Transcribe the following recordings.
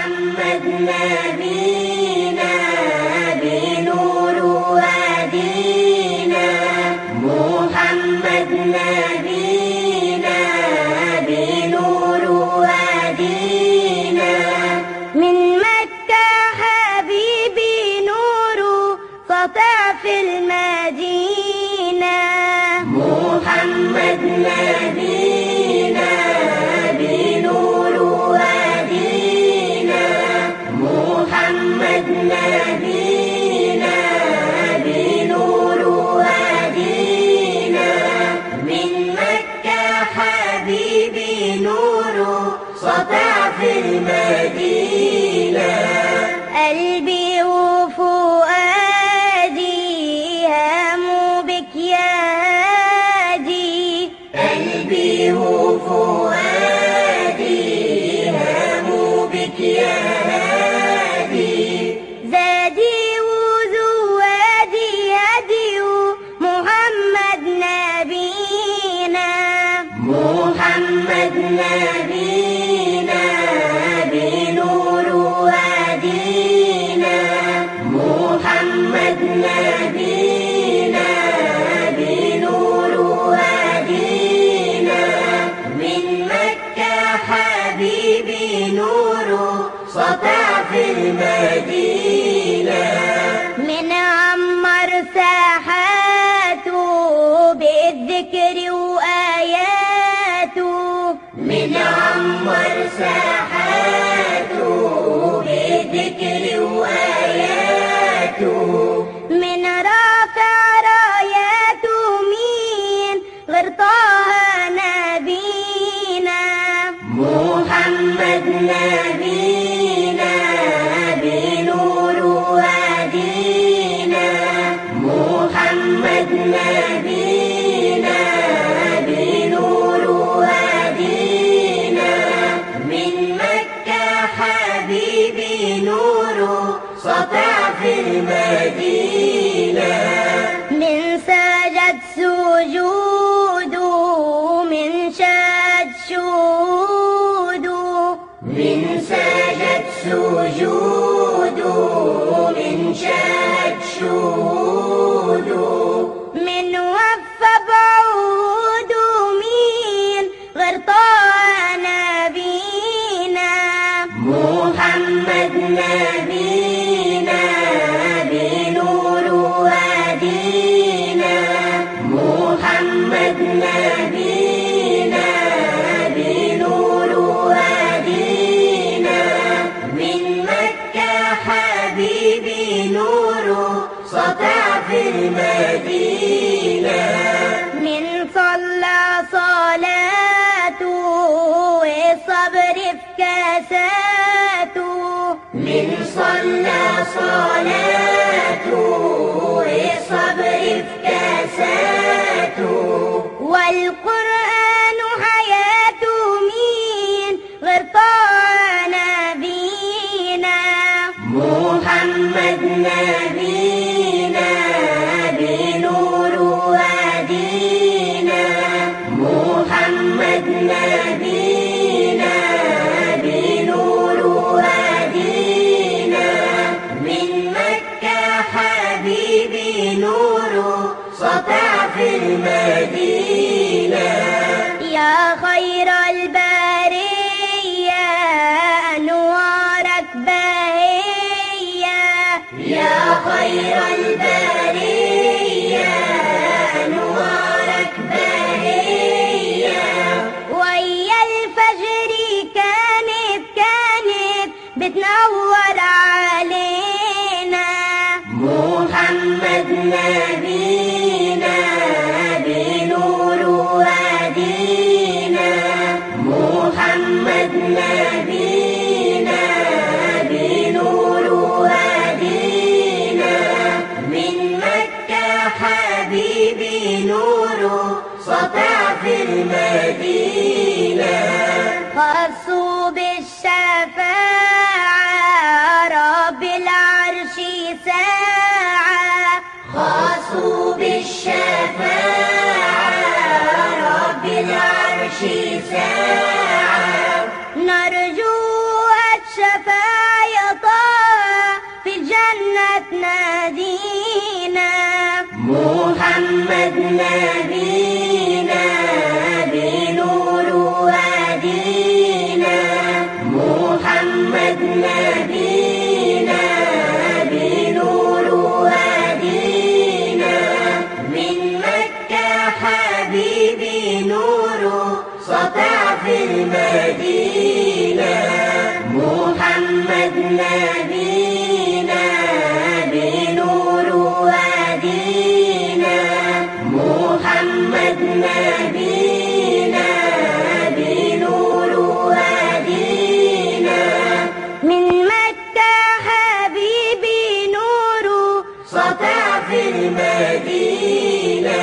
محمد نبينا بنور وادينا محمد نبينا بنور وادينا من مكة حبيبي نور سطع في المدينة محمد نبينا بنور وادينا محمد نبينا بنور وادينا من مكة حبيبي نور سطع في المدينة قلبي وفؤادي هاموا بك يا هادي قلبي وفؤادي هاموا بك يا هادي زادي وزوادي هدي محمد نبينا محمد نبينا بنور وادينا محمد نبينا بنور وادينا من مكة حبيبي نور سطع في المدينة من عمر ساحاته بالذكر وآياته من عمر ساحاته بذكر وآياته من رافع راياته مين غير طه نبينا محمد نبينا بنور وادينا محمد نبينا بنور وادينا من مكة حبيبي نور سطع في المدينة من سجد سجوده من شاد شهوده من سجد سجوده من شهد شهوده من وفى بعوده مين غير طه نبينا محمد نبينا بنور وادينا محمد نبينا بنور وادينا من مكة حبيبي نور سطع في المدينة من صلى صلاته والصبر في كاساته من صلى صلاته وصبر في كاساته والقرآن حياته مين غير طه نبينا محمد نبينا بنور وادينا محمد نبينا بنور وادينا من مكة حبيبي نور سطع في المدينة يا خير البرية أنوارك بهية يا خير البرية أنوارك بهية ويا الفجر كانت كانت بتنور علينا محمد نبينا بنور وادينا محمد نبينا بنور وادينا من مكة حبيبي نور سطع في المدينة خصوا بالشفاعة رب العرش ساعة خاصوا بالشفاعة رب العرش ساعة نرجو الشفاعة نبينا بنور هدينا محمد نبينا بنور هدينا من مكة حبيبي نوره سطع في المدينة محمد نبينا بنور هدينا محمد نبينا بنور هدينا من مكة حبيبي نوره سطع في المدينة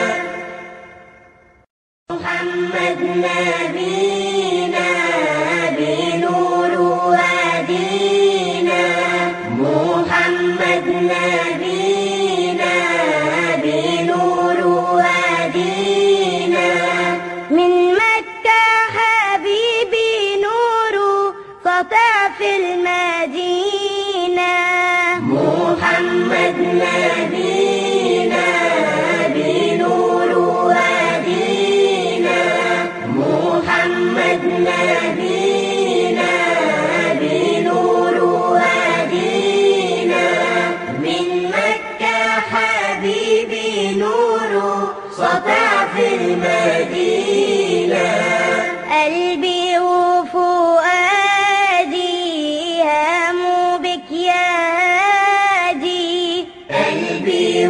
محمد نبينا بنور هدينا محمد نبينا بنور هدينا من مكة حبيبي نوره سطع في المدينة محمد نبينا بنور هدينا محمد نبينا بنور هدينا من مكة حبيبي نوره سطع في المدينة قلبي وفؤادي هاموا بك يا هادي قلبي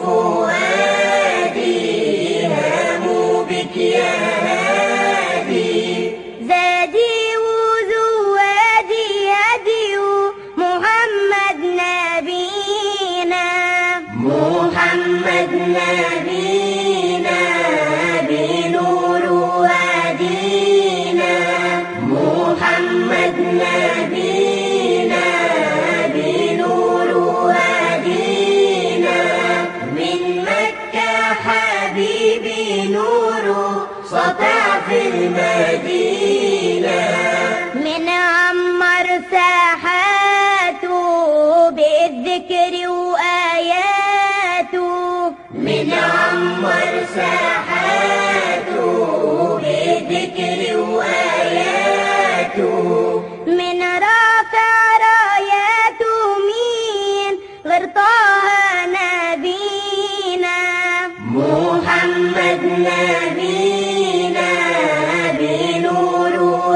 وفؤادي هاموا بك يا هادي زادي وزوادي هدي محمد نبينا محمد نبينا بنور هدينا محمد نبينا بنور هدينا من مكة حبيبي نوره سطع في المدينة من عمر ساحاته بالذكر وآياته من عمر ساحاته بذكر وآياته من رافع راياته مين غير طه نبينا محمد نبينا بنور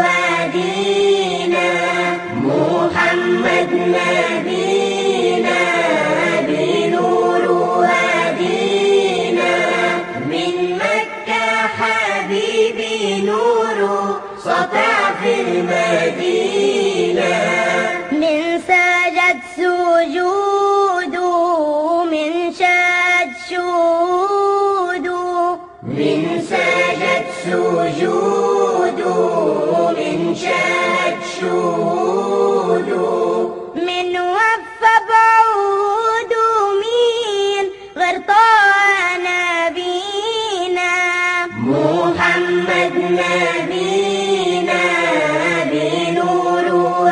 هدينا محمد نبينا بنور هدينا من مكة حبيبي نوره سطع في المدينة من سجد سجوده من شاد شهوده من سجد سجوده من شهد شهوده من وفى بعوده مين غير طه نبينا محمد نبينا بنور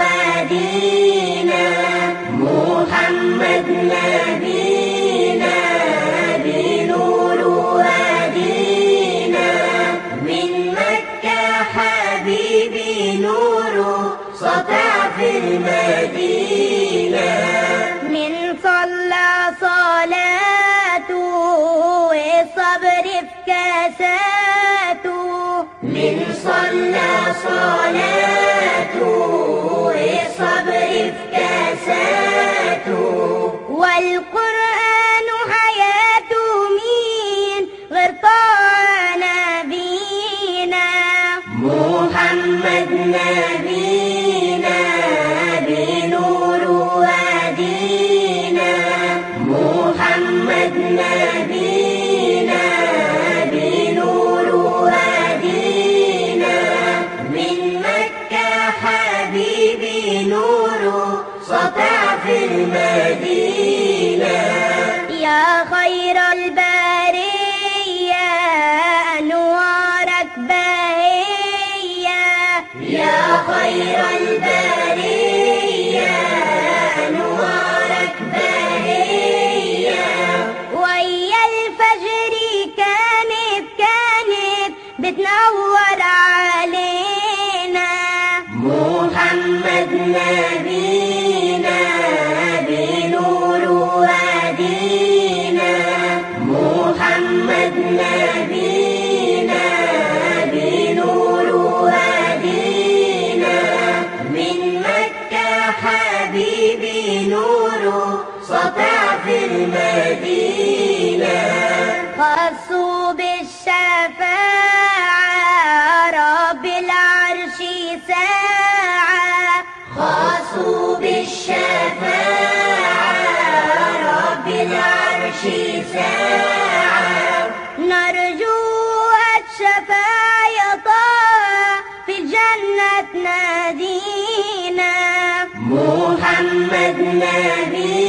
هدينا محمد نبينا بنور هدينا من مكة حبيبي نوره سطع في المدينة من صلى صلاته والصبر في كاساته من صلى صلاته وصبر في كاساته والقرآن حياته مين غير طه نبينا محمد نبينا بنور هدينا محمد نبينا بنور هدينا من مكة حبيبي نوره سطع في المدينة يا خير البرية أنوارك بهية يا خير البرية أنوارك بهية ويا الفجر ساعة خاصوا بالشفاعة رب العرش ساعة نرجو الشفاعة في الجنة نادينا محمد نبي